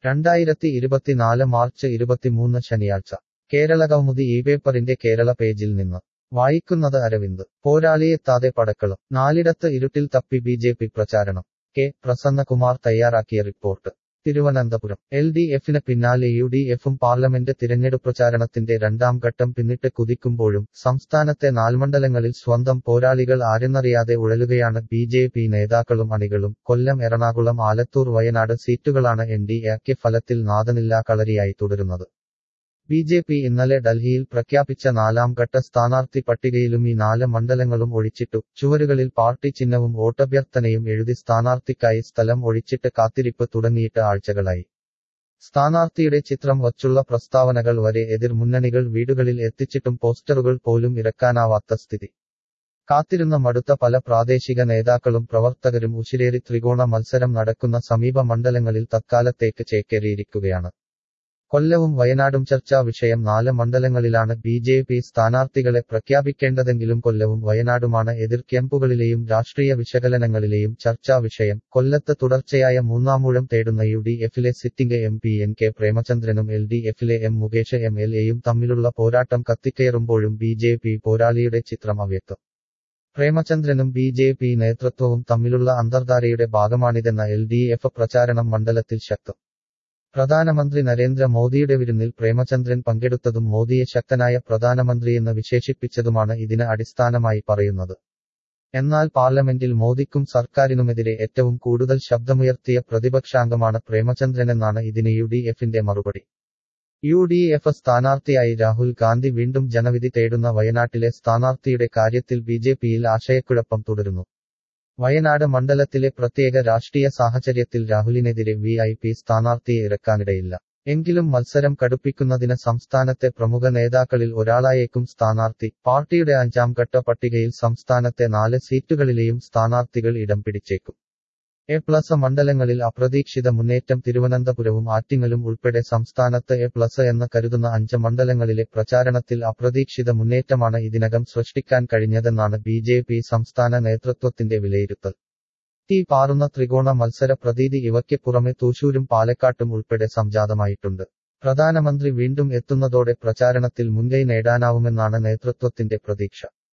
രണ്ടായിരത്തി ഇരുപത്തിനാല് മാർച്ച് ഇരുപത്തിമൂന്ന് ശനിയാഴ്ച കേരളകൗമുദി ഈ പേപ്പറിന്റെ കേരള പേജിൽ നിന്ന് വായിക്കുന്നത് അരവിന്ദ് പോരാളിയെത്താതെ പടക്കളം നാലിടത്ത് ഇരുട്ടിൽ തപ്പി ബി ജെ പി പ്രചാരണം കെ പ്രസന്നകുമാർ തയ്യാറാക്കിയ റിപ്പോർട്ട് തിരുവനന്തപുരം എൽ ഡി എഫിന് പിന്നാലെ യു ഡി എഫും പാർലമെന്റ് തിരഞ്ഞെടുപ്പ് പ്രചാരണത്തിന്റെ രണ്ടാം ഘട്ടം പിന്നിട്ട് കുതിക്കുമ്പോഴും സംസ്ഥാനത്തെ നാൽമണ്ഡലങ്ങളിൽ സ്വന്തം പോരാളികൾ ആരെന്നറിയാതെ ഉഴലുകയാണ് ബി ജെ പി നേതാക്കളും അണികളും കൊല്ലം എറണാകുളം ആലത്തൂർ വയനാട് സീറ്റുകളാണ് എൻ ഡി എക്ക് ഫലത്തിൽ നാദനില്ലാ കളരിയായി തുടരുന്നത് ബി ജെ പി ഇന്നലെ ഡൽഹിയിൽ പ്രഖ്യാപിച്ച നാലാം ഘട്ട സ്ഥാനാർത്ഥി പട്ടികയിലും ഈ നാല് മണ്ഡലങ്ങളും ഒഴിച്ചിട്ടു ചുവരുകളിൽ പാർട്ടി ചിഹ്നവും വോട്ടഭ്യർത്ഥനയും എഴുതി സ്ഥാനാർത്ഥിക്കായി സ്ഥലം ഒഴിച്ചിട്ട് കാത്തിരിപ്പ് തുടങ്ങിയിട്ട് ആഴ്ചകളായി സ്ഥാനാർത്ഥിയുടെ ചിത്രം വച്ചുള്ള പ്രസ്താവനകൾ വരെ എതിർ മുന്നണികൾ വീടുകളിൽ എത്തിച്ചിട്ടും പോസ്റ്ററുകൾ പോലും ഇറക്കാനാവാത്ത സ്ഥിതി കാത്തിരുന്ന മടുത്ത പല പ്രാദേശിക നേതാക്കളും പ്രവർത്തകരും ഉശിരേറി ത്രികോണ മത്സരം നടക്കുന്ന സമീപ മണ്ഡലങ്ങളിൽ തത്കാലത്തേക്ക് ചേക്കേറിയിരിക്കുകയാണ് കൊല്ലവും വയനാടും ചർച്ചാ വിഷയം നാല് മണ്ഡലങ്ങളിലാണ് ബി ജെ പി സ്ഥാനാർത്ഥികളെ പ്രഖ്യാപിക്കേണ്ടതെങ്കിലും കൊല്ലവും വയനാടുമാണ് എതിർ ക്യാമ്പുകളിലെയും രാഷ്ട്രീയ വിശകലനങ്ങളിലെയും ചർച്ചാ വിഷയം കൊല്ലത്ത് തുടർച്ചയായ മൂന്നാമൂഴം തേടുന്ന യു ഡി എഫിലെ sitting M P N K പ്രേമചന്ദ്രനും എൽ ഡി എഫിലെ എം മുകേഷ് എം എൽ എയും തമ്മിലുള്ള പോരാട്ടം കത്തിക്കയറുമ്പോഴും ബി ജെ പി പോരാളിയുടെ ചിത്രം അവ്യക്തം പ്രേമചന്ദ്രനും ബി ജെ പി നേതൃത്വവും തമ്മിലുള്ള അന്തർധാരയുടെ ഭാഗമാണിതെന്ന എൽ ഡി എഫ് പ്രചാരണം മണ്ഡലത്തിൽ ശക്തം പ്രധാനമന്ത്രി നരേന്ദ്ര മോദിയുടെ വിരുന്നിൽ പ്രേമചന്ദ്രൻ പങ്കെടുത്തതും മോദിയെ ശക്തനായ പ്രധാനമന്ത്രിയെന്ന് വിശേഷിപ്പിച്ചതുമാണ് ഇതിന് അടിസ്ഥാനമായി പറയുന്നത് എന്നാൽ പാർലമെന്റിൽ മോദിക്കും സർക്കാരിനുമെതിരെ ഏറ്റവും കൂടുതൽ ശബ്ദമുയർത്തിയ പ്രതിപക്ഷാംഗമാണ് പ്രേമചന്ദ്രനെന്നാണ് ഇതിന് യു ഡി എഫിന്റെ മറുപടി യു ഡി എഫ് സ്ഥാനാർത്ഥിയായി രാഹുൽ ഗാന്ധി വീണ്ടും ജനവിധി തേടുന്ന വയനാട്ടിലെ സ്ഥാനാർത്ഥിയുടെ കാര്യത്തിൽ ബി ജെ പിയിൽ ആശയക്കുഴപ്പം തുടരുന്നു വയനാട് മണ്ഡലത്തിലെ പ്രത്യേക രാഷ്ട്രീയ സാഹചര്യത്തിൽ രാഹുലിനെതിരെ വി ഐ പി സ്ഥാനാർത്ഥിയെ ഇറക്കാനിടയില്ല എങ്കിലും മത്സരം കടുപ്പിക്കുന്നതിന് സംസ്ഥാനത്തെ പ്രമുഖ നേതാക്കളിൽ ഒരാളായേക്കും സ്ഥാനാർത്ഥി പാർട്ടിയുടെ അഞ്ചാം ഘട്ട പട്ടികയിൽ സംസ്ഥാനത്തെ നാല് സീറ്റുകളിലെയും സ്ഥാനാർത്ഥികൾ ഇടം പിടിച്ചേക്കും എ പ്ലസ് മണ്ഡലങ്ങളിൽ അപ്രതീക്ഷിത മുന്നേറ്റം തിരുവനന്തപുരവും ആറ്റിങ്ങലും ഉൾപ്പെടെ സംസ്ഥാനത്ത് എ പ്ലസ് എന്ന് കരുതുന്ന അഞ്ച് മണ്ഡലങ്ങളിലെ പ്രചാരണത്തിൽ അപ്രതീക്ഷിത മുന്നേറ്റമാണ് ഇതിനകം സൃഷ്ടിക്കാൻ കഴിഞ്ഞതെന്നാണ് ബി ജെ പി സംസ്ഥാന നേതൃത്വത്തിന്റെ വിലയിരുത്തൽ തീ പാറുന്ന ത്രികോണ മത്സര പ്രതീതി ഇവയ്ക്ക് പുറമെ തൂശൂരും പാലക്കാട്ടും ഉൾപ്പെടെ സംജാതമായിട്ടുണ്ട് പ്രധാനമന്ത്രി വീണ്ടും എത്തുന്നതോടെ പ്രചാരണത്തിൽ മുൻകൈ നേടാനാവുമെന്നാണ് നേതൃത്വത്തിന്റെ പ്രതീക്ഷ